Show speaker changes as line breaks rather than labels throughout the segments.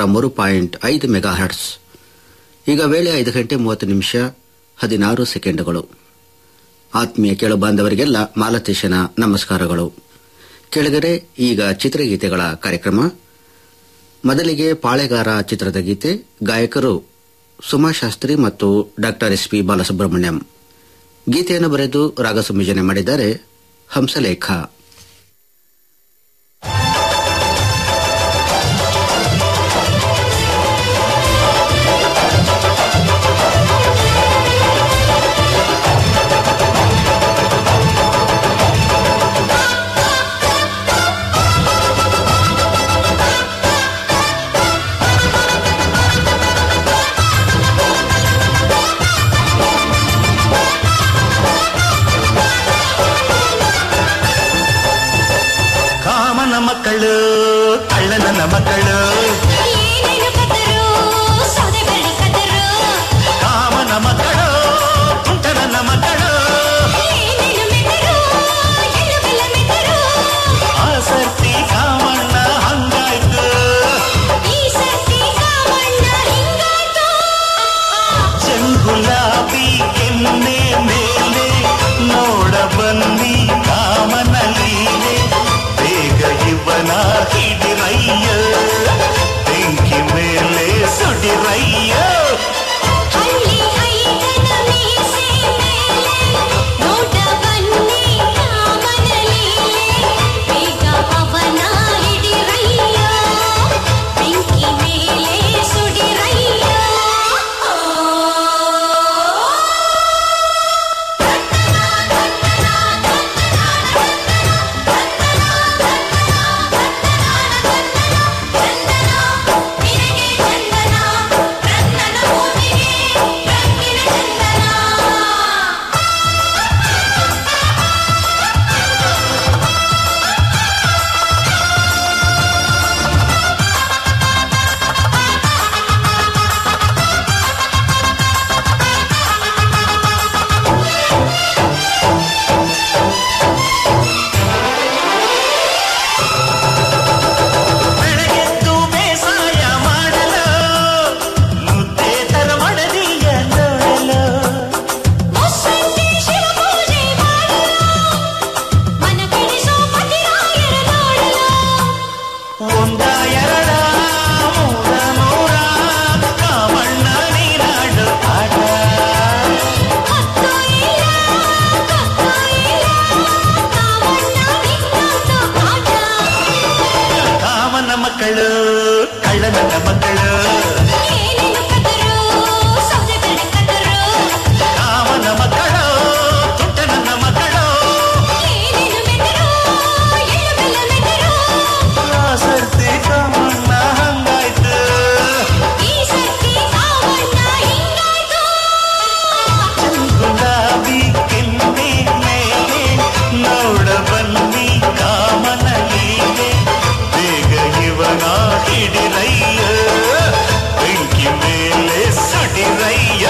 ಮೂರು ಪಾಯಿಂಟ್ ಐದು mega hertz ಈಗ ವೇಳೆ ಐದು ಗಂಟೆ ಮೂವತ್ತು ನಿಮಿಷ ಹದಿನಾರು ಸೆಕೆಂಡುಗಳು ಆತ್ಮೀಯ ಕೇಳು ಬಾಂಧವರಿಗೆಲ್ಲ ಮಾಲತೇಶನ ನಮಸ್ಕಾರಗಳು ಕೆಳಗಡೆ ಈಗ ಚಿತ್ರಗೀತೆಗಳ ಕಾರ್ಯಕ್ರಮ ಮೊದಲಿಗೆ ಪಾಳೆಗಾರ ಚಿತ್ರದ ಗೀತೆ ಗಾಯಕರು ಸುಮಾಶಾಸ್ತ್ರಿ ಮತ್ತು ಡಾಕ್ಟರ್ ಎಸ್ ಪಿ ಬಾಲಸುಬ್ರಹ್ಮಣ್ಯಂ ಗೀತೆಯನ್ನು ಬರೆದು ರಾಗ ಸಂಯೋಜನೆ ಮಾಡಿದ್ದಾರೆ ಹಂಸಲೇಖ
ಕಾಮನ ಮಕ್ಕಳು ಕಳ್ಳನ ಮಕ್ಕಳು
ಏನೇನು ಕದರು ಸೌದೆ ಬೆಳ್ಳಿ ಕದರು
ಕಾಮನ ಮಕ್ಕಳು ತುಂಟನ ಮಕ್ಕಳು
ಏನೇನು ಮೆದರು ಎಳ್ಳು ಬೆಲ್ಲ ಮೆದರು
ಆಸಕ್ತಿ ಕಾಮಣ್ಣ ಹಂಗಾಯ್ತು
ಈ ಸರ್ತಿ ಕಾಮಣ್ಣ ಹಿಂಗಾಯ್ತು
ಚೆಂಗುಲಾಬಿ ಕೆನ್ನೆ ಮೇಲೆ ನೋಡ ಬನ್ನಿ ಕಾಮನ ಲೀಲೆ ಬೇಗ ಇವನ ಹಿಡಿರಯ್ಯ ಬೆಂಕಿ ಮೇಲೆ ಸುಡಿರಯ್ಯ
ಹಳ್ಳಿ ಐದನ ಮೀಸೆ ಮೇಲೆ ನೋಟ ಬನ್ನಿ ಕಾಮನ ಲೀಲೆ ಬೇಗ ಅವನ ಹಿಡಿರಯ್ಯ ಬೆಂಕಿ ಮೇಲೆ ಸುಡಿರಯ್ಯ ನಿನಗೆ ಚಂದನ ರನ್ನನ ಮೂತಿಗೆ ರಂಗಿನ ಚಂದನ
ಬೆಳಗೆದ್ದು ಬೇಸಾಯ ಮಾಡಲು ಮುದ್ದೆ ತರ ಮಡದಿಯ ನೋಡಲು
ಮುಸ್ಸಂಜೆ ಶಿವ ಪೂಜೆ ಮಾಡಲು ಮನ ಕೆಡಿಸೋ ಪತಿರಾಯರ ನೋಡಲು
ಒಂದ ಎರಡ ಮೂರ ಮೂರ ಕಾಮಣ್ಣ ನೀನಾಡು ಆಟ
ಹತ್ತು ಇಲ್ಲ ಕತ್ತು ಇಲ್ಲ ಕಾಮಣ್ಣ ನಿನ್ನೊಂದು ಆಟ
ಕಾಮನ ಮಕ್ಕಳು ಕಳ್ಳನ ಮಕ್ಕಳು
ಏನೇನು ಕದರು ಸೌದೆ ಬೆಳ್ಳಿ ಕದರು
ಕಾಮನ ಮಕ್ಕಳು ತುಂಟನ ಮಕ್ಕಳು
ಏನೇನು ಮೆದರು ಎಳ್ಳು ಬೆಲ್ಲ ಮೆದರು
ಸರ್ತಿ ಕಾಮಣ್ಣ ಹಂಗಾಯ್ತು
ಈ ಸರ್ತಿ ಕಾಮಣ್ಣ ಹಿಂಗಾಯ್ತು
ಗುಲಾಬಿ ಕೆನ್ನೆ ಮೇಲೆ ನೋಡ ಬನ್ನಿ ಕಾಮನ ಲೀಲೆ ಬೇಗ ಇವನ ಹಿಡಿರಯ್ಯ ಬೆಂಕಿ ಮೇಲೆ ಸುಡಿರಯ್ಯ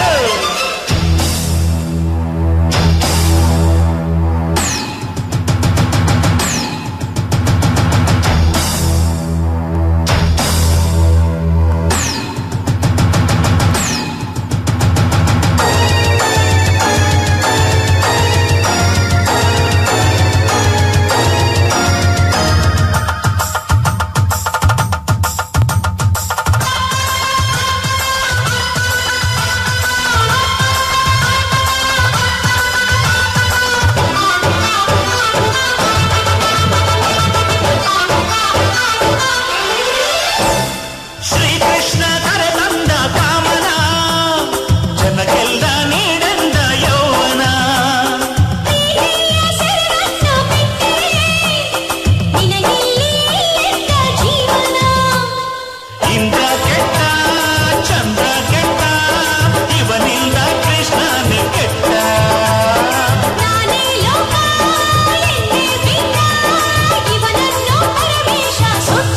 ಶ್ರೀಕೃಷ್ಣ ಕರೆತಂದ ಕಾಮನ ಜನಕ್ಕೆಲ್ಲ ನೀಡಂದ ಯೌವನ
ಪ್ರೀತಿಯ ಸೆರಗನ್ನು ಬಿಟ್ಟರೆ ನಿನಗಿಲ್ಲಿ ಎಲ್ಲಿದ್ದ ಜೀವನ
ಇಂದ್ರ ಕೆಟ್ಟ ಚಂದ್ರ ಕೆಟ್ಟ ಇವನಿಂದ ಕೃಷ್ಣನೇ ಕೆಟ್ಟ
ನಾನೇ ಲೋಕ ಎಂದೇ ಬಿಟ್ಟ ಇವನನ್ನು ಪರಮೇಶ ಸುಟ್ಟ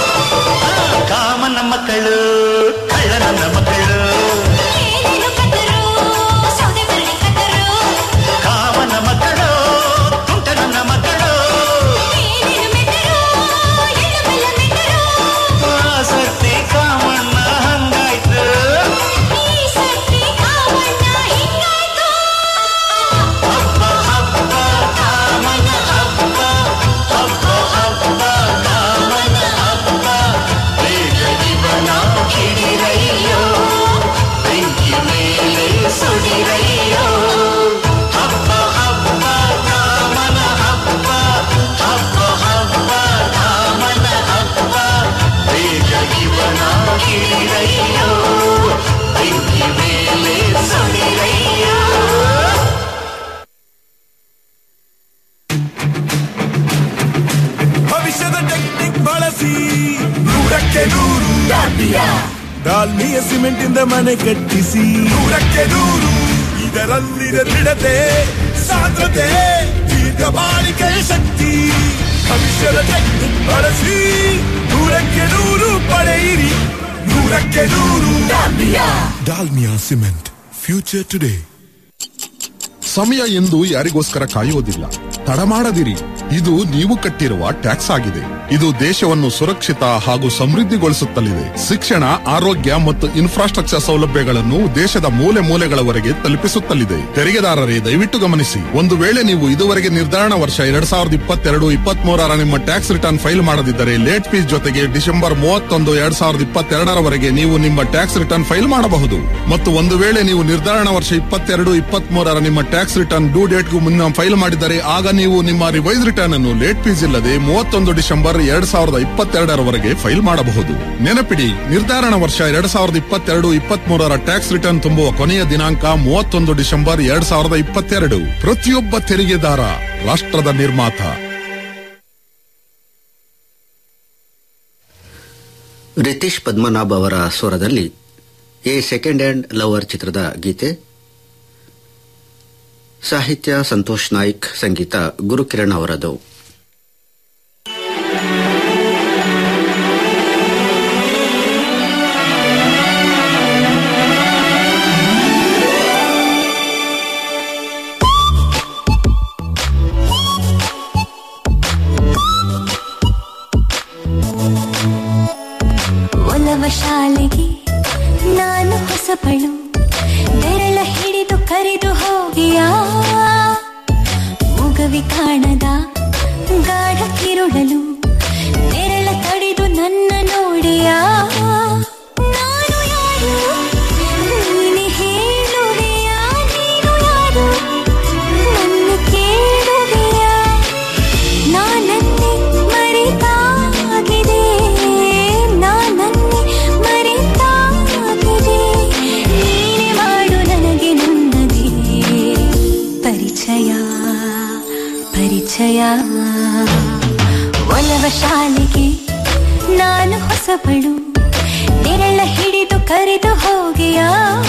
ಕಾಮನ ಮಕ್ಕಳು ಕಳ್ಳನ ಮಕ್ಕಳು
ಏನೇನು ಕದರು ಸೌದೆ ಬೆಳ್ಳಿ ಕದರು
ಕಾಮನ ಮಕ್ಕಳು ತುಂಟನ ಮಕ್ಕಳು
ಏನೇನು ಮೆಟ್ಟರು ಎಳ್ಳು ಬೆಲ್ಲ ಮೆಟ್ಟರು
ಆಸಕ್ತಿ ಕಾಮ
ಡಾಲ್ಮಿಯ ಸಿಮೆಂಟ್ ಇಂದ ಮನೆ ಕಟ್ಟಿಸಿ ನೂರಕ್ಕೆ ನೂರು ಇದರಲ್ಲಿದೆ ದೃಢತೆ ಸಾಂದ್ರತೆ ದೀರ್ಘ ಬಾಳಿಕೆಯ ಶಕ್ತಿ ಭವಿಷ್ಯದ ಟೆಕ್ನಿಕ್ ಬಳಸಿ ನೂರಕ್ಕೆ ನೂರು ಪಡೆಯಿರಿ ನೂರಕ್ಕೆ ನೂರು ಡಾಲ್ಮಿಯಾ ಸಿಮೆಂಟ್ ಫ್ಯೂಚರ್ ಟುಡೇ
ಸಮಯ ಎಂದು ಯಾರಿಗೋಸ್ಕರ ಕಾಯುವುದಿಲ್ಲ ತಡ ಮಾಡದಿರಿ ಇದು ನೀವು ಕಟ್ಟಿರುವ ಟ್ಯಾಕ್ಸ್ ಆಗಿದೆ ಇದು ದೇಶವನ್ನು ಸುರಕ್ಷಿತ ಹಾಗೂ ಸಮೃದ್ಧಿಗೊಳಿಸುತ್ತಲಿದೆ ಶಿಕ್ಷಣ ಆರೋಗ್ಯ ಮತ್ತು ಇನ್ಫ್ರಾಸ್ಟ್ರಕ್ಚರ್ ಸೌಲಭ್ಯಗಳನ್ನು ದೇಶದ ಮೂಲೆ ಮೂಲೆಗಳವರೆಗೆ ತಲುಪಿಸುತ್ತಲಿದೆ ತೆರಿಗೆದಾರರೇ ದಯವಿಟ್ಟು ಗಮನಿಸಿ ಒಂದು ವೇಳೆ ನೀವು ಇದುವರೆಗೆ ನಿರ್ಧಾರಣ ವರ್ಷ ಎರಡ್ ಸಾವಿರದ ಇಪ್ಪತ್ತೆರಡು ಇಪ್ಪತ್ತ್ ಮೂರರ ನಿಮ್ಮ ಟ್ಯಾಕ್ಸ್ ರಿಟರ್ನ್ ಫೈಲ್ ಮಾಡದಿದ್ದರೆ ಲೇಟ್ ಫೀಸ್ ಜೊತೆಗೆ ಡಿಸೆಂಬರ್ ಮೂವತ್ತೊಂದು ಎರಡ್ ಸಾವಿರದ ಇಪ್ಪತ್ತೆರಡರವರೆಗೆ ನೀವು ನಿಮ್ಮ ಟ್ಯಾಕ್ಸ್ ರಿಟರ್ನ್ ಫೈಲ್ ಮಾಡಬಹುದು ಮತ್ತು ಒಂದು ವೇಳೆ ನೀವು ನಿರ್ಧಾರಣ ವರ್ಷ ಇಪ್ಪತ್ತೆರಡು ಇಪ್ಪತ್ತ್ ಮೂರರ ನಿಮ್ಮ ಟ್ಯಾಕ್ಸ್ ರಿಟರ್ನ್ ಡ್ಯೂ ಡೇಟ್ಗೂ ಮುನ್ನ ಫೈಲ್ ಮಾಡಿದರೆ ಆಗ ನೀವು ನಿಮ್ಮ ರಿವೈಸ್ ರಿಟರ್ನ್ ಅನ್ನು ಲೇಟ್ ಫೀಸ್ ಇಲ್ಲದೆ ಮೂವತ್ತೊಂದು ಡಿಸೆಂಬರ್ ಎರಡ್ ಸಾವಿರದ ಇಪ್ಪತ್ತೆರಡರವರೆಗೆ ಫೈಲ್ ಮಾಡಬಹುದು ನೆನಪಿಡಿ ನಿರ್ಧಾರಣ ವರ್ಷ ಎರಡ್ ಸಾವಿರದ ಇಪ್ಪತ್ತೆರಡು ಇಪ್ಪತ್ತ್ ಮೂರರ ಟ್ಯಾಕ್ಸ್ ರಿಟರ್ನ್ ತುಂಬುವ ಕೊನೆಯ ದಿನಾಂಕ ಮೂವತ್ತೊಂದು ಡಿಸೆಂಬರ್ ಎರಡ್ ಸಾವಿರದ ಇಪ್ಪತ್ತೆರಡು ಪ್ರತಿಯೊಬ್ಬ ತೆರಿಗೆದಾರ ರಾಷ್ಟ್ರದ ನಿರ್ಮಾತ
ರಿತೀಶ್ ಪದ್ಮನಾಭ್ ಅವರ ಸ್ವರದಲ್ಲಿ ಎ ಸೆಕೆಂಡ್ ಹ್ಯಾಂಡ್ ಲವರ್ ಚಿತ್ರದ ಗೀತೆ ಸಾಹಿತ್ಯ ಸಂತೋಷ್ ನಾಯ್ಕ್ ಸಂಗೀತ ಗುರುಕಿರಣ್ ಅವರದು
ಒಲವ ಶಾಲೆಗೆ ನಾನು ಹೊಸಬಳು ಬೆರಳ ಹಿಡಿದು ಕರೆದು ಹೋಗಿಯಾ ಮುಗವಿ ಕಾಣದ ಗಾಢ ಕಿರುಳಲು ನೆರಳ ತಡೆದು ನನ್ನ ನೋಡಿಯಾ ನಾನು ಯಾರು ನೀನೆ ಹೇಳುವೆಯಾ ನೀನು ಯಾರು ನನ್ನ ಕೇಳುವೆಯಾ ನಾನನ್ನೇ ಮರೆತಾಗಿದೆ ನಾನನ್ನೇ ಮರೆತಾಗಿದೆ ನೀನೆ ಮಾಡು ನನಗೆ ನನ್ನದೇ ಪರಿಚಯ ಪರಿಚಯ ಒಲವ ಶಾಲೆಗೆ ನಾನು ಹೊಸಬಳು ನೆರಳ ಹಿಡಿದು ಕರೆದು ಹೋಗಿಯಾ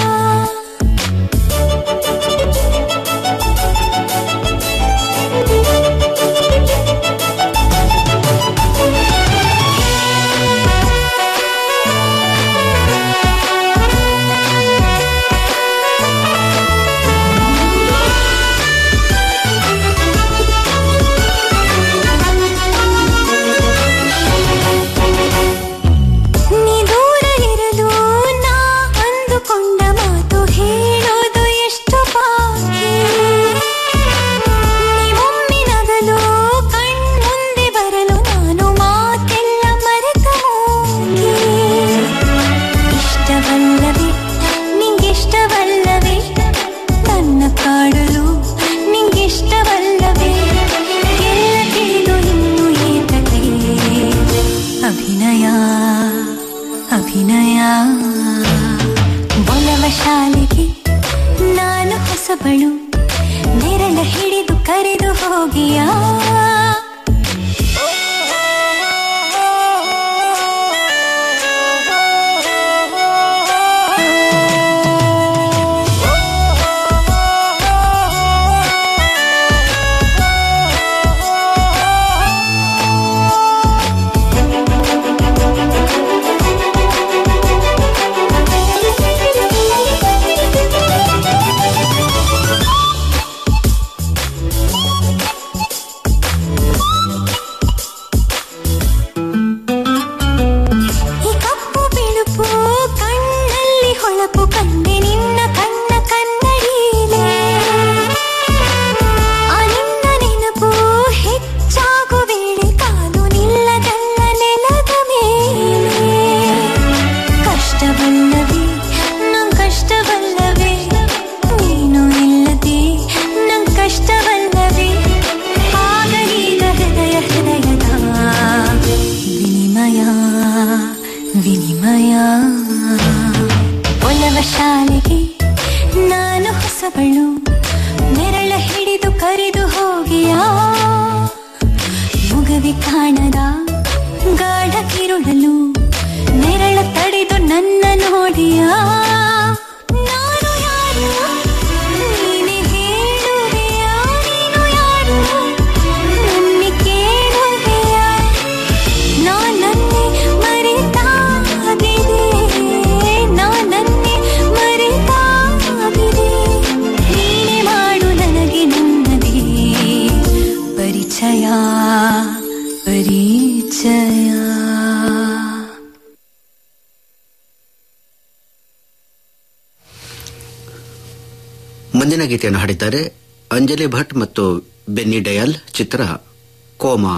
ನೀ ದೂರ ಇರಲು ನಾ ಅಂದುಕೊಂಡ ಮಾತು ಹೇಳೋದು ಎಷ್ಟು ಬಾಕಿ ನೀವೊಮ್ಮೆ ನಗಲು ಕಣ್ಮುಂದೆ ಬರಲು ನಾನು ಮಾತೆಲ್ಲ ಮರೆತ ಹೋಗಿ ಇಷ್ಟವಲ್ಲವೇ ನಿಂಗಿಷ್ಟವಲ್ಲವೇ ನನ್ನ ಕಾಡಲು ನಿಂಗಿಷ್ಟವಲ್ಲವೇ ಎಲ್ಲ ತಿಳಿದು ಇನ್ನು ಏತಕ್ಕೆ ಅಭಿನಯ ಅಭಿನಯ ಒಲವ ಶಾಲೆಗೆ ನಾನು ಹೊಸಬಳು ನೆರಳ ಹಿಡಿದು ಕರೆದು ಹೋಗಿಯಾ ಈ ಕಪ್ಪು ಬಿಳುಪು ಕಣ್ಣಲ್ಲಿ ಹೊಳಪು ಕಂಡೆ ನಿನ್ನ ಕಣ್ಣ ಕನ್ನಡೀಲೆ ಆ ನಿನ್ನ ನೆನಪು ಹೆಚ್ಚಾಗು ವೇಳೆ ಕಾಲು ನಿಲ್ಲದಲ್ಲ ನೆಲದ ಮೇಲೆ ಕಷ್ಟವಲ್ಲವೇ ನಂ ಕಷ್ಟವಲ್ಲವೇ ನೀನು ಇಲ್ಲದೆ ನಂ ಕಷ್ಟವಲ್ಲವೇ ಆಗಲೀಗ ಹೃದಯ ಹೃದಯದ ವಿನಿಮಯ ವಿನಿಮಯ ಒಲವ ಶಾಲೆಗೆ ನಾನು ಹೊಸಬಳು ನೆರಳ ಹಿಡಿದು ಕರೆದು ಹೋಗಿಯಾ ಮುಗವಿ ಕಾಣದ ಗಾಢ ಕಿರುಳಲು ನೆರಳ ತಡೆದು
ಮುಂದಿನ ಗೀತೆಯನ್ನು ಹಾಡಿದ್ದಾರೆ ಅಂಜಲಿ ಭಟ್ ಮತ್ತು ಬೆನ್ನಿ ಡಯಲ್ ಚಿತ್ರ ಕೋಮಾ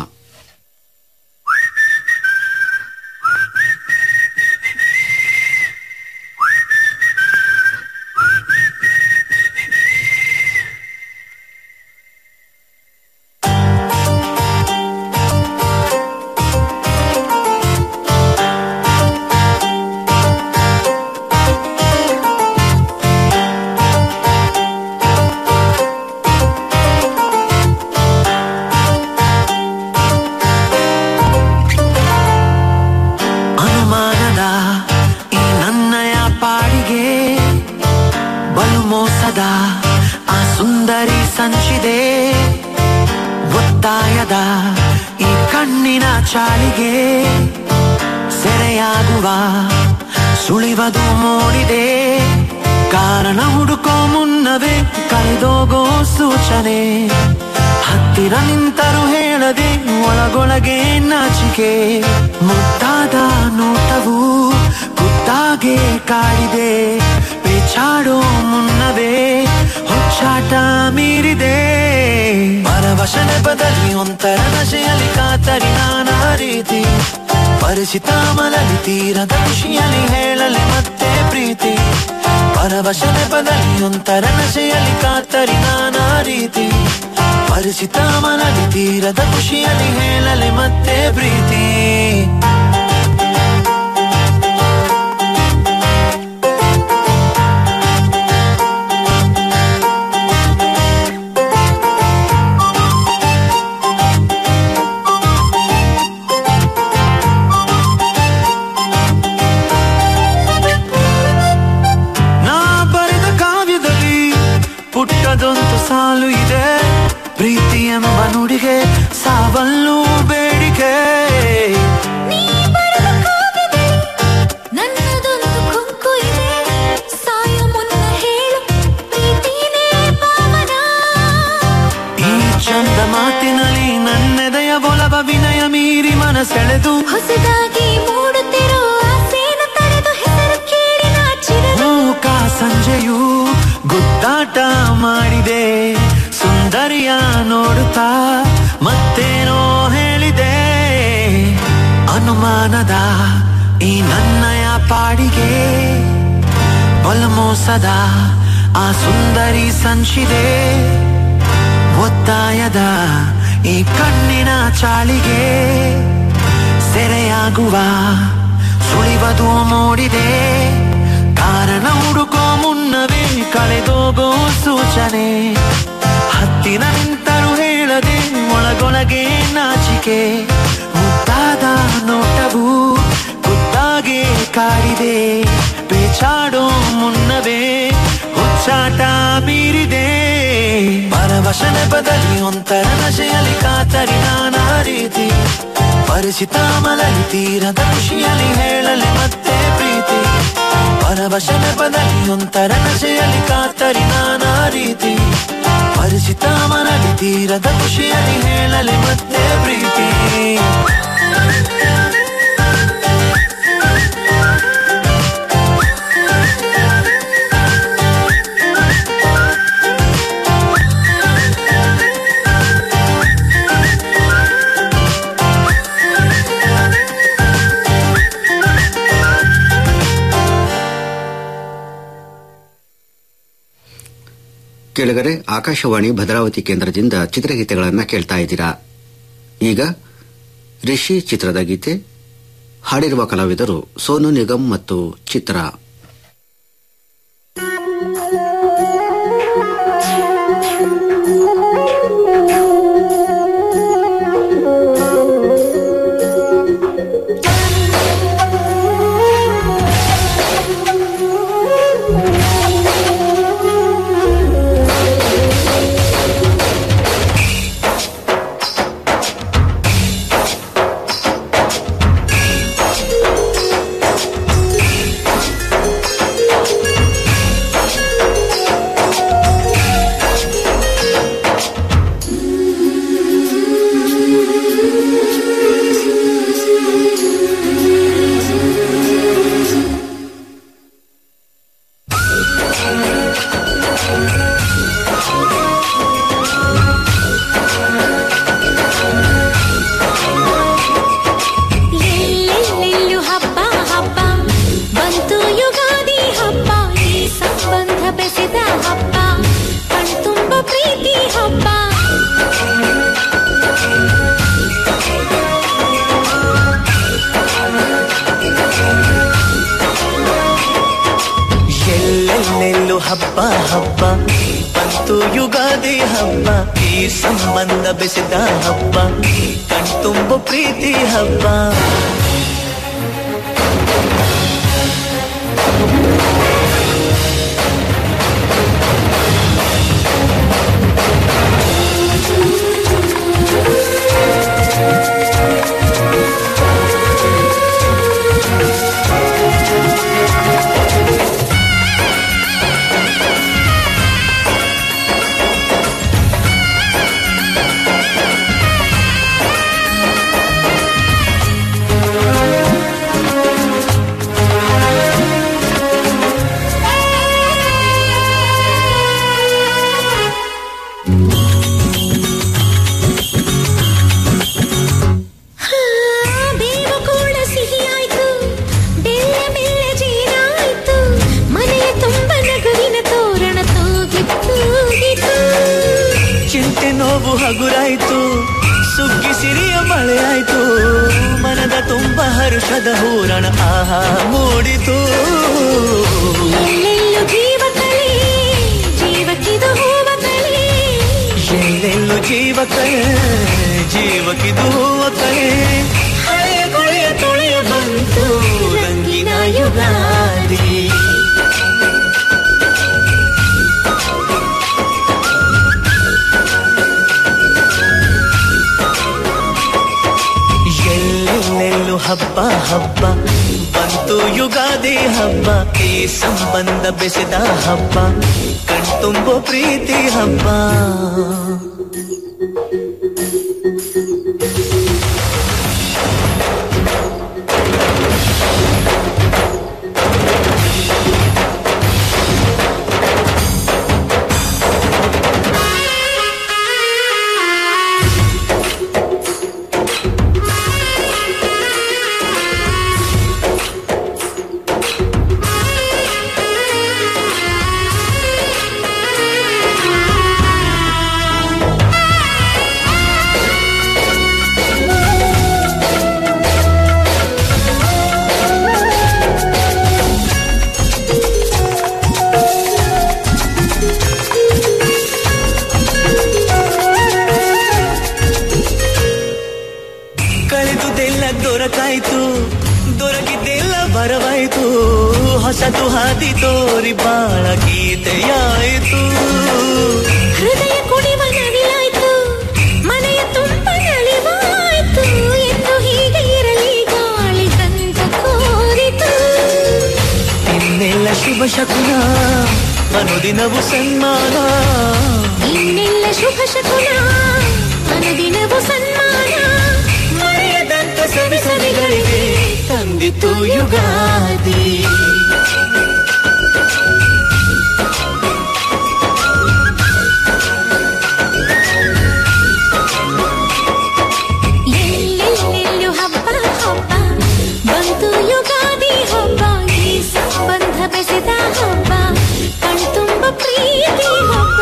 ಅನುಮಾನದ ಈ ನನ್ನಯ ಪಾಡಿಗೆ ಬಲು ಮೋಸದ ಆ ಸುಂದರಿ ಸಂಚಿದೆ ಒತ್ತಾಯದ ಈ ಕಣ್ಣಿನ ಚಾಳಿಗೆ ಸೆರೆಯಾಗುವ ಸುಳಿವದು ಮೂಡಿದೆ ಕಾರಣ ಹುಡುಕೋ ಮುನ್ನವೇ ಕಳೆದೋಗೋ ಸೂಚನೆ ಹತ್ತಿರ ನಿಂತರು ಹೇಳದೆ ಒಳಗೊಳಗೆ ನಾಚಿಕೆ ಮುದ್ದಾದ ನೋಟವು ಕುತ್ತಾಗೆ ಕಾಡಿದೆ ಪೇಚಾಡೋ ಮುನ್ನವೇ ಹುಚ್ಚಾಟ ಮೀರಿದೆ ಪರವಶನೆ ಬದಲಿ ಒಂಥರ ನಶೆಯಲ್ಲಿ ಕಾತರಿ ನಾನಾ ರೀತಿ ಪರಿಚಿತ ಮಲಗಿ ತೀರದ ಖುಷಿಯಲ್ಲಿ ಹೇಳಲೆ ಮತ್ತೆ ಪ್ರೀತಿ ಪರವಶನೆ ಬದಲಿ ಒಂಥರ ನಶೆಯಲ್ಲಿ ಕಾತರಿ ನಾನಾ ರೀತಿ ಪರಿಚಿತ ಮನದಿ ತೀರದ ಖುಷಿಯಲ್ಲಿ ಹೇಳಲೆ ಮತ್ತೆ ಪ್ರೀತಿ ನಾ ಬರೆದ ಕಾವ್ಯದಲ್ಲಿ ಪುಟ್ಟದೊಂದು ಸಾಲು ಇದೆ ಪ್ರೀತಿ ಎಂಬ ನುಡಿಗೆ ಸಾವಲ್ಲೂ ಬೇಡಿಕೆ
ನೀ ಬರೆದ ಕಾವ್ಯದಲ್ಲಿ ನನ್ನದೊಂದು ಕೊಂಕು ಇದೆ ಸಾಯೋ ಮುನ್ನ ಹೇಳು ಪ್ರೀತಿನೇ ಪಾವನ
ಈ ಚಂದ ಮಾತಿನಲ್ಲಿ ನನ್ನೆದೆಯ ಒಲವ ವಿನಯ ಮೀರಿ ಮನಸೆಳೆದು
ಹೊಸದಾಗಿ ಮೂಡುತ್ತಿರೋ ಆಸೆನ ತಡೆದು ಹೆಸರು ಕೇಳಿ ನಾಚಿರಲು
ಮೂಕ ಸಂಜೆಯು ಗುದ್ದಾಟ ಮಾಡಿದೆ ಸುಂದರಿಯ ನೋಡುತ್ತಾ ಮತ್ತೇನೋ ಹೇಳಿದೆ ಅನುಮಾನದ ಈ ನನ್ನಯ ಪಾಡಿಗೆ ಬಲಮೋಸದ ಆ ಸುಂದರಿ ಸಂಚಿದೆ ಒತ್ತಾಯದ ಈ ಕಣ್ಣಿನ ಚಾಳಿಗೆ ಸೆರೆಯಾಗುವ ಸುಳಿವದು ಮೂಡಿದೆ ಕಾರಣ ಹುಡುಕೋ ಮುನ್ನವೇ ಕಳೆದೋಗೋ ಸೂಚನೆ ಹತ್ತಿರ ನಿಂತರು ಹೇಳದೆ ಒಳಗೊಳಗೆ ನಾಚಿಕೆ ಮುದ್ದಾದ ನೋಟವು ಗುದ್ದಾಗೆ ಕಾಡಿದೆ ಪೇಚಾಡೋ ಮುನ್ನವೇ ಹುಚ್ಚಾಟ ಮೀರಿದೆ ಪರವಶನೆ ಬದಲಿ ಒಂಥರ ನಶೆಯಲ್ಲಿ ಕಾತರಿ ನಾನಾ ರೀತಿ ಪರಿಚಿತ ಮಲಗಿ ತೀರದ ಖುಷಿಯಲ್ಲಿ ಹೇಳಲೆ ಮತ್ತೆ ಪ್ರೀತಿ ಪರವಶನೆ ಬದಲಿ ಒಂಥರ ನಶೆಯಲ್ಲಿ ಕಾತರಿ ನಾನಾ ರೀತಿ ಪರಿಚಿತ ಮನದಿ ತೀರದ ಖುಷಿಯಲ್ಲಿ ಹೇಳಲೆ ಮತ್ತೆ ಪ್ರೀತಿ
ಕೆಳಗರೆ ಆಕಾಶವಾಣಿ ಭದ್ರಾವತಿ ಕೇಂದ್ರದಿಂದ ಚಿತ್ರಗೀತೆಗಳನ್ನು ಕೇಳ್ತಾ ಇದ್ದೀರಾ ಈಗ ರಿಷಿ ಚಿತ್ರದ ಗೀತೆ ಹಾಡಿರುವ ಕಲಾವಿದರು ಸೋನು ನಿಗಮ್ ಮತ್ತು ಚಿತ್ರ
ಿ
ಹಬ್ಬ ಹಬ್ಬ ಬಂತು ಯುಗಾದಿ ಹಬ್ಬ ಈ ಸಂಬಂಧ ಬೆಸೆದ ಹಬ್ಬ ಕಣ್ತುಂಬು ಪ್ರೀತಿ ಹಬ್ಬ
ಬೇವು ಕೂಡ ಸಿಹಿಯಾಯ್ತು ಬೆಲ್ಲ ಬೆಲ್ಲ ಜೇನಾಯ್ತು ಮನೆಯ ತುಂಬ ನಗುವಿನ ತೋರಣ ತೂಗಿತ್ತು
ಚಿಂತೆ ನೋವು ಹಗುರಾಯ್ತು ಸುಗ್ಗಿ ಸಿರಿಯ ಮಳೆ ಆಯ್ತು ಮನದ ತುಂಬ ಹರುಷದ ಹೂರಣ ಆಹಾ ಮೂಡಿತು
ಎಲ್ಲೆಲ್ಲೂ ಜೀವ ಕಳೆ ಜೀವಕ್ಕಿದು ಹೂವ ಕಳೆ
ಎಲ್ಲೆಲ್ಲೂ ಜೀವ ಕಳೆ ಜೀವಕ್ಕಿದು ಹೂವ ಕಳೆ ಹಳೆಯ ಕೊಳೆಯ ತೊಳೆಯ ಬಂತು ರಂಗಿನ ಯುಗಾದಿ ಎಲ್ಲೆಲ್ಲೆಲ್ಲೂ ಹಬ್ಬ ಹಬ್ಬ ಬಂತು ಯುಗಾದಿ ಹಬ್ಬ ಈ ಸಂಬಂಧ ಬೆಸೆದ ಹಬ್ಬ ಕಣ್ತುಂಬೋ ಪ್ರೀತಿ ಹಬ್ಬ ಕಳೆದುದೆಲ್ಲ ದೊರಕಾಯ್ತು ದೊರಕಿದ್ದೆಲ್ಲ ಬರವಾಯ್ತು ಹೊಸತು ಹಾದಿ ತೋರಿ ಬಾಳ ಗೀತೆಯಾಯಿತು
ಹೃದಯ ಕುಡಿವ ನವಿಲಾಯ್ತು ಮನೆಯ ತುಂಬ ನಲಿವಾಯ್ತು ಎಂದು ಹೀಗೆ ಇರಲಿ ಗಾಳಿ ಗಂಧ ಕೋರಿತು
ಇನ್ನೆಲ್ಲ ಶುಭ ಶಕುನ ಅನುದಿನವು ಸನ್ಮಾನ
ಇನ್ನೆಲ್ಲ ಶುಭ ಶಕುನ ಅನುದಿನವು ಸನ್ಮಾನ
ಮರೆಯದಂತ ಸವಿ ಸವಿಗಳಿಗೆ ತಂದಿತು ಯುಗಾದಿ
ಎಲ್ಲೆಲ್ಲೆಲ್ಲೂ ಹಬ್ಬ ಹಬ್ಬ ಬಂತು ಯುಗಾದಿ ಹಬ್ಬ ಈ ಸಂಬಂಧ ಬೆಸೆದ ಹಬ್ಬ ಕಣ್ತುಂಬ ಪ್ರೀತಿ ಹಬ್ಬ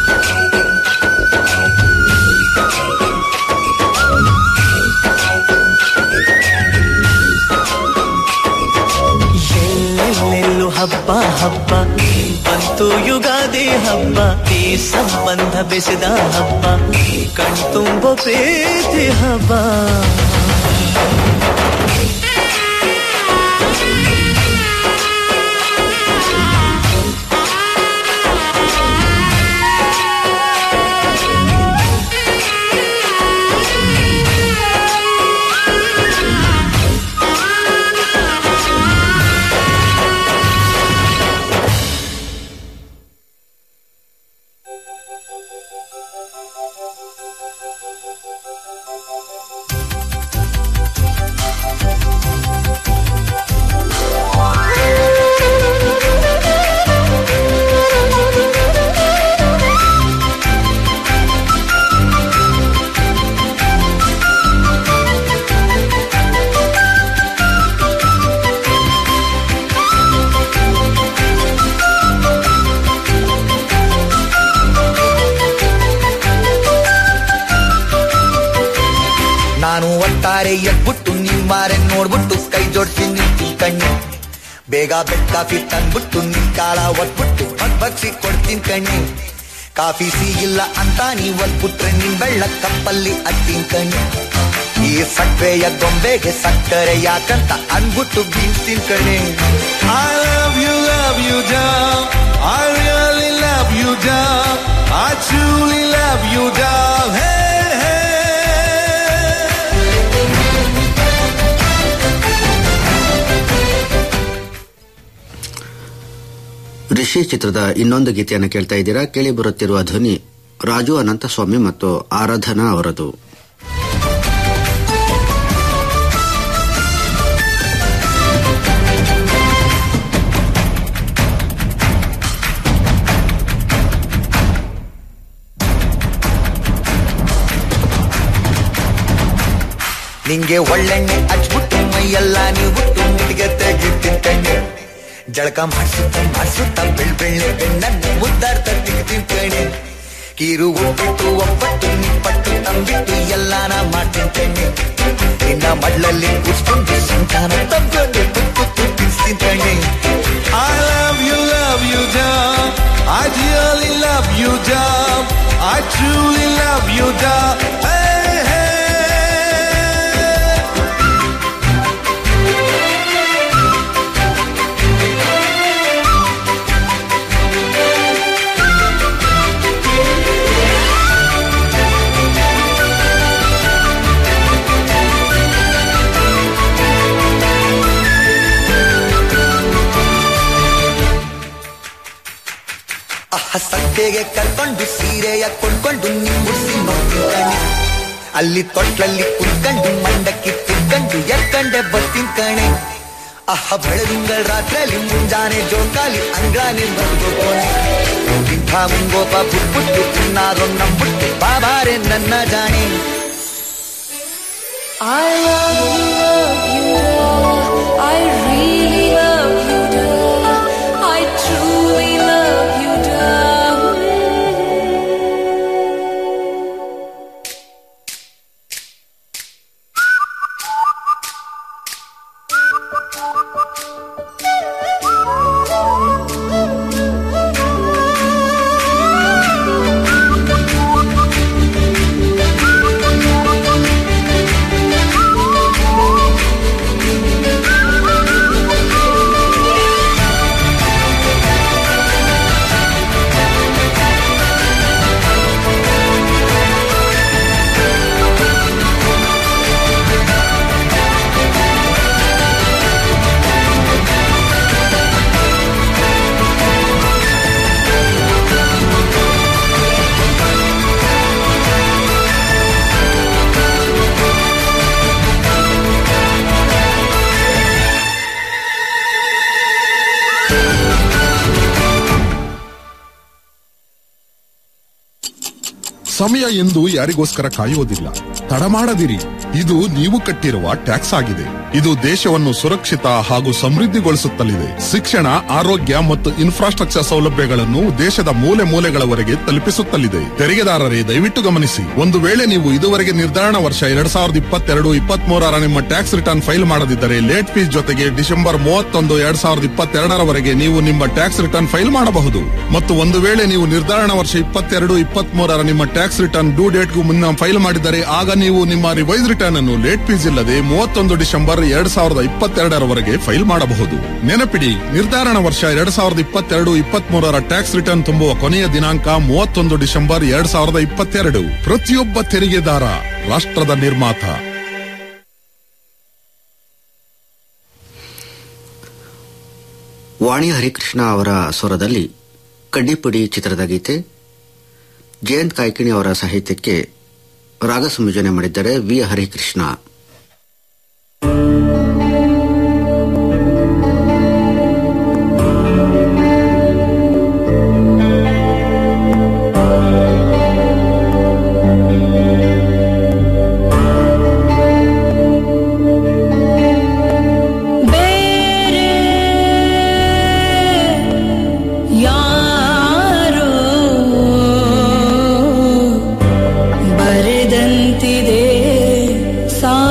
ಎಲ್ಲೆಲ್ಲೆಲ್ಲೂ ಹಬ್ಬ ಹಬ್ಬ ಬಂತು ಯುಗಾದಿ ಹಬ್ಬ ಈ ಸಂಬಂಧ ಬೆಸೆದ ಹಬ್ಬ ಕಣ್ತುಂಬ ಪ್ರೀತಿ ಹಬ್ಬ
ನಾನು ಒಟ್ಟಾರೆ ಎದ್ಬಿಟ್ಟು ನಿಮ್ಮಾರೆ ನೋಡ್ಬಿಟ್ಟು ಕೈ ಜೋಡಿಸಿ ನಿಂತಿ ಕಣ್ಣು ಬೇಗ ಬೆಡ್ ಕಾಫಿ ತಂದ್ಬಿಟ್ಟು ನಿನ್ ಕಾಲ ಒಟ್ಬಿಟ್ಟು ಭಗ್ ಭಗ್ಸಿ ಕೊಡ್ತೀನಿ ಕಣ್ಣೆ ಕಾಫಿ ಸಿಗಿಲ್ಲ ಅಂತ ನೀವಲ್ ಪುಟ್ರೆ ನಿನ್ ಬೆಳ್ಳ ಕಪ್ಪಲ್ಲಿ ಅತ್ತಿನ ಕಣ್ಣೆ ಈ ಸಕ್ಕರೆಯ ಗೊಂಬೆಗೆ ಸಕ್ಕರೆ ಯಾಕಂತ ಅನ್ಬಿಟ್ಟು ಬೀಳ್ತೀನಿ ಕಣೆ
I love you, love you, doll. I really love you, doll. I truly love you, doll. Hey, hey.
Rishi ಚಿತ್ರದ ಇನ್ನೊಂದು ಗೀತೆಯನ್ನು ಕೇಳ್ತಾ ಇದ್ದೀರಾ ಕೇಳಿ ಬರುತ್ತಿರುವ ಧ್ವನಿ ರಾಜು ಅನಂತಸ್ವಾಮಿ ಮತ್ತು ಆರಾಧನಾ ಅವರದು
ನಿಂಗೆ ಒಳ್ಳೆಣ್ಣೆ ಹಚ್ಬಿಟ್ಟು ಮೈಯೆಲ್ಲ ನೀವು ಬಿಟ್ಟು ನಿನಗೆ ತೆಗಿತೀನಿ ಕಣ್ಣೆ ಜಳಕ ಮಾಡಿಸುತ್ತ ಮಾಡಿಸುತ್ತ ಬೆಳ್ ಬೆಳ್ಳೆ ಬೆಣ್ಣನ್ನು ಮುದ್ದಾಡ್ತ ತೆಗಿತೀನಿ ಕಣೆ ಕೀರು ಒಪ್ಪಿಟ್ಟು ಒಪ್ಪಟ್ಟು ನಿಪ್ಪಟ್ಟು ತಂಬಿಟ್ಟು ಎಲ್ಲಾನ ಮಾಡ್ತೀನಿ ಕಣ್ಣೆ ನಿನ್ನ ಮಡ್ಲಲ್ಲಿ ಕೂರ್ಸ್ಕೊಂಡು ಸಂತಾನ ತಗೊಂಡು ತುಪ್ಪು ತುಪ್ಪಿಸ್ತೀನಿ ಕಣ್ಣೆ
I love you, love you, doll. I really love you, doll. I truly love you, doll. Hey, hey.
ಅಹ ಸಂತೆಗೆ ಕರ್ಕೊಂಡು ಸೀರೆಯ ಕೊಂಡ್ಕೊಂಡು ನಿಮ್ಮುರ್ಸಿ ನೋಡ್ತೀನಿ ಕಣೆ ಅಲ್ಲಿ ತೊಟ್ಲಲ್ಲಿ ಕುತ್ಕೊಂಡು ಮಂಡಕ್ಕಿ ತಿರ್ಕೊಂಡು ಎಕ್ಕಂಡೆ ಬರ್ತೀನಿ ಕಣೆ ಅಹ ಬೆಳದಿಂಗಳ ರಾತ್ರಿಯಲ್ಲಿ ಮುಂಜಾನೆ ಜೋಕಾಲಿ ಅಂಗ್ಳಾನೆ ಬಂದು ಕೋಣೆ ಇಂಥ ಮುಂಗೋಪ ಬುಟ್ಬುಟ್ಟು ತಿನ್ನಾರೋ ನಂಬುಟ್ಟು ಬಾಬಾರೆ ನನ್ನ ಜಾಣೆ
I love you, love you, doll. I really love you, doll. I truly love you, doll.
ಸಮಯ ಎಂದು ಯಾರಿಗೋಸ್ಕರ ಕಾಯುವುದಿಲ್ಲ ತಡ ಮಾಡದಿರಿ ಇದು ನೀವು ಕಟ್ಟಿರುವ ಟ್ಯಾಕ್ಸ್ ಆಗಿದೆ ಇದು ದೇಶವನ್ನು ಸುರಕ್ಷಿತ ಹಾಗೂ ಸಮೃದ್ಧಿಗೊಳಿಸುತ್ತಲಿದೆ ಶಿಕ್ಷಣ ಆರೋಗ್ಯ ಮತ್ತು ಇನ್ಫ್ರಾಸ್ಟ್ರಕ್ಚರ್ ಸೌಲಭ್ಯಗಳನ್ನು ದೇಶದ ಮೂಲೆ ಮೂಲೆಗಳವರೆಗೆ ತಲುಪಿಸುತ್ತಲಿದೆ ತೆರಿಗೆದಾರರೇ ದಯವಿಟ್ಟು ಗಮನಿಸಿ ಒಂದು ವೇಳೆ ನೀವು ಇದುವರೆಗೆ ನಿರ್ಧಾರಣ ವರ್ಷ ಎರಡ್ ಸಾವಿರದ ಇಪ್ಪತ್ತೆರಡು ಇಪ್ಪತ್ತ್ ಮೂರರ ನಿಮ್ಮ ಟ್ಯಾಕ್ಸ್ ರಿಟರ್ನ್ ಫೈಲ್ ಮಾಡದಿದ್ದರೆ ಲೇಟ್ ಫೀಸ್ ಜೊತೆಗೆ ಡಿಸೆಂಬರ್ ಮೂವತ್ತೊಂದು ಎರಡ್ ಸಾವಿರದ ಇಪ್ಪತ್ತೆರಡರವರೆಗೆ ನೀವು ನಿಮ್ಮ ಟ್ಯಾಕ್ಸ್ ರಿಟರ್ನ್ ಫೈಲ್ ಮಾಡಬಹುದು ಮತ್ತು ಒಂದು ವೇಳೆ ನೀವು ನಿರ್ಧಾರಣ ವರ್ಷ ಇಪ್ಪತ್ತೆರಡು ಇಪ್ಪತ್ತ್ ಮೂರರ ನಿಮ್ಮ ಟ್ಯಾಕ್ಸ್ ರಿಟರ್ನ್ ಡ್ಯೂ ಡೇಟ್ಗೂ ಮುನ್ನ ಫೈಲ್ ಮಾಡಿದರೆ ಆಗ ನೀವು ನಿಮ್ಮ ರಿವೈಸ್ ರಿಟರ್ನ್ ಅನ್ನು ಲೇಟ್ ಫೀಸ್ ಇಲ್ಲದೆ ಮೂವತ್ತೊಂದು ಡಿಸೆಂಬರ್ ಎರಡ್ ಸಾವಿರದ ಇಪ್ಪತ್ತೆರಡರವರೆಗೆ ಫೈಲ್ ಮಾಡಬಹುದು ನೆನಪಿಡಿ ನಿರ್ಧಾರಣ ವರ್ಷ ಎರಡ್ ಸಾವಿರದ ಇಪ್ಪತ್ತೆರಡು ಇಪ್ಪತ್ತ್ ಮೂರರ ಟ್ಯಾಕ್ಸ್ ರಿಟರ್ನ್ ತುಂಬುವ ಕೊನೆಯ ದಿನಾಂಕ ಮೂವತ್ತೊಂದು ಡಿಸೆಂಬರ್ ಎರಡ್ ಸಾವಿರದ ಇಪ್ಪತ್ತೆರಡು ಪ್ರತಿಯೊಬ್ಬ ತೆರಿಗೆದಾರ ರಾಷ್ಟ್ರದ ನಿರ್ಮಾತ
ವಾಣಿ ಹರಿಕೃಷ್ಣ ಅವರ ಸ್ವರದಲ್ಲಿ ಕಡ್ಡಿಪುಡಿ ಚಿತ್ರದ ಗೀತೆ ಜಯಂತ್ ಕಾಯ್ಕಿಣಿ ಅವರ ಸಾಹಿತ್ಯಕ್ಕೆ ರಾಗ ಸಂಯೋಜನೆ ಮಾಡಿದ್ದಾರೆ ವಿ ಹರಿಕೃಷ್ಣ
ಬೇರೆ ಯಾರೋ ಬರೆದಂತಿದೆ ಸಾ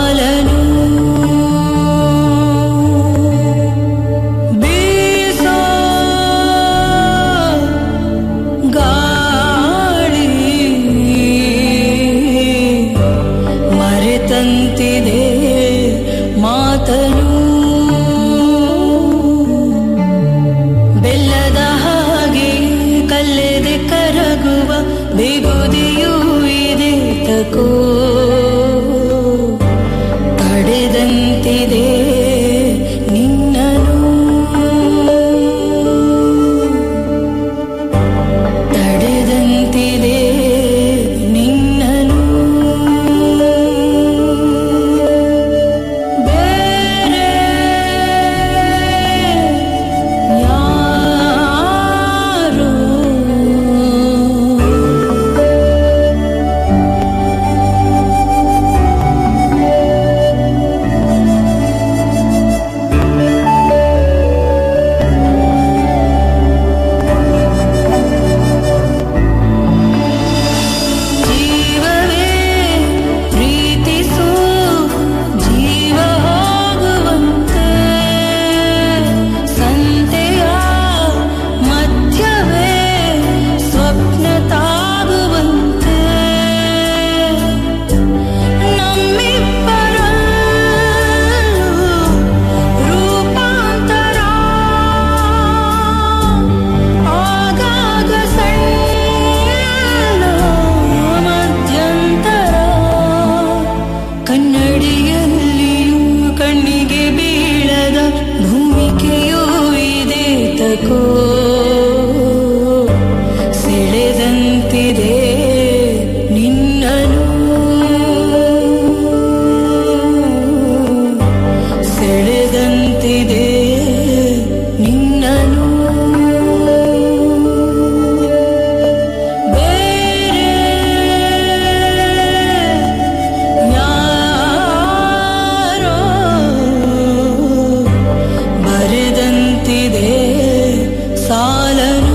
ಸಾಲನು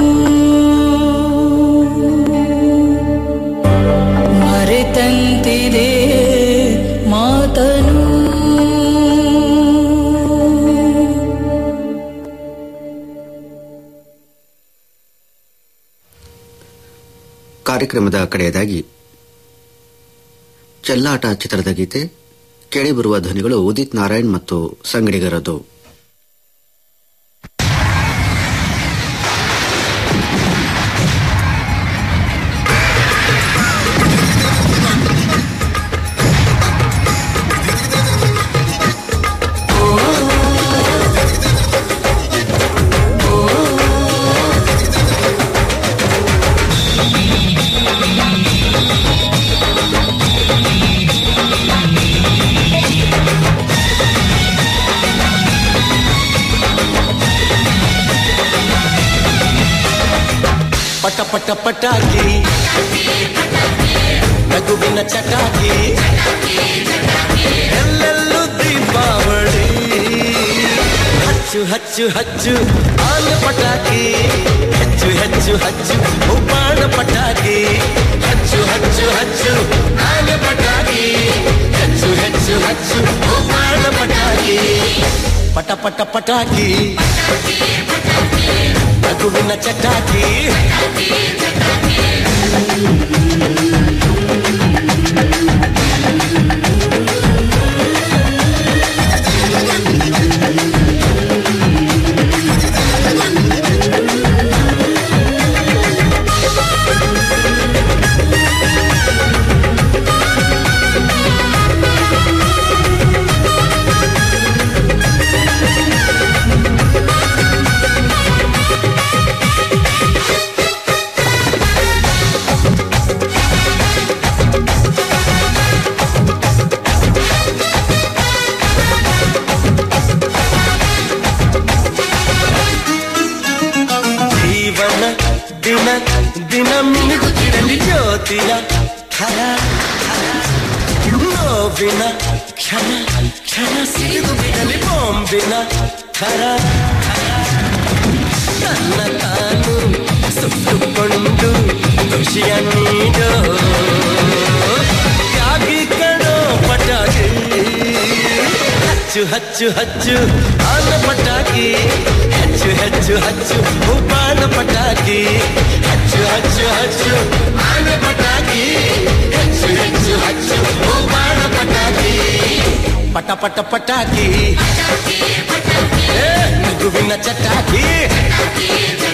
ಮರೆತಂತಿದೆ ಮಾತನು
ಕಾರ್ಯಕ್ರಮದ ಕಡೆಯದಾಗಿ ಚೆಲ್ಲಾಟ ಚಿತ್ರದ ಗೀತೆ ಕೇಳಿಬರುವ ಧ್ವನಿಗಳು ಉದಿತ್ ನಾರಾಯಣ್ ಮತ್ತು ಸಂಗಡಿಗರದು
ಪಟ ಪಟ ಪಟಾಕಿ ನಗುವಿನ ಚಟಾಕಿ ಎಲ್ಲೆಲ್ಲೂ ದೀಪಾವಳಿ ಹಚ್ಚು ಹಚ್ಚು ಹಚ್ಚು ಆಲ ಪಟಾಕಿ ಹೆಚ್ಚು ಹೆಚ್ಚು ಹಚ್ಚು ಉಪ್ಪಾಣ ಪಟಾಕಿ ಹಚ್ಚು ಹಚ್ಚು ಹಚ್ಚು ಆಲ ಪಟಾಕಿ ಹೆಚ್ಚು ಹೆಚ್ಚು ಹಚ್ಚು ಉಪ್ಪಾಣ ಪಟಾಕಿ ಪಟ ಪಟ ಪಟಾಕಿ ನಗುವಿನ ಚಟಾಕಿ ಜೀವನ ದಿನ ದಿನ ಮಿನುಗುತ್ತಿರಲಿ ಜ್ಯೋತಿಯ ಖರ ಖರ. ನೋವಿನ ಕ್ಷಣ ಕ್ಷಣ ಸಿಡಿದು ಬಿಡಲಿ ಬಾಂಬಿನ ಖರ ಖರ. ತನ್ನ ತಾನು ಸುಟ್ಟುಕೊಂಡು ಖುಷಿಯ ನೀಡೋ ತ್ಯಾಗಿ ಕಣೋ ಪಟಾಕಿ ಹಚ್ಚು ಹಚ್ಚು ಹಚ್ಚು ಆನ ಪಟಾಕಿ ಹೆಚ್ಚು ಹೆಚ್ಚು ಹಚ್ಚು ಉಪಾನ ಪಟಾಕಿ ಹಚ್ಚು ಹಚ್ಚು ಹಚ್ಚು ಆನ ಪಟಾಕಿ ಹೆಚ್ಚು ಹೆಚ್ಚು ಹಚ್ಚು ಉಪಾನ ಪಟಾಕಿ ಪಟ ಪಟ ಪಟಾಕಿ ಏ, ನಗುವಿನ ಚಟಾಕಿ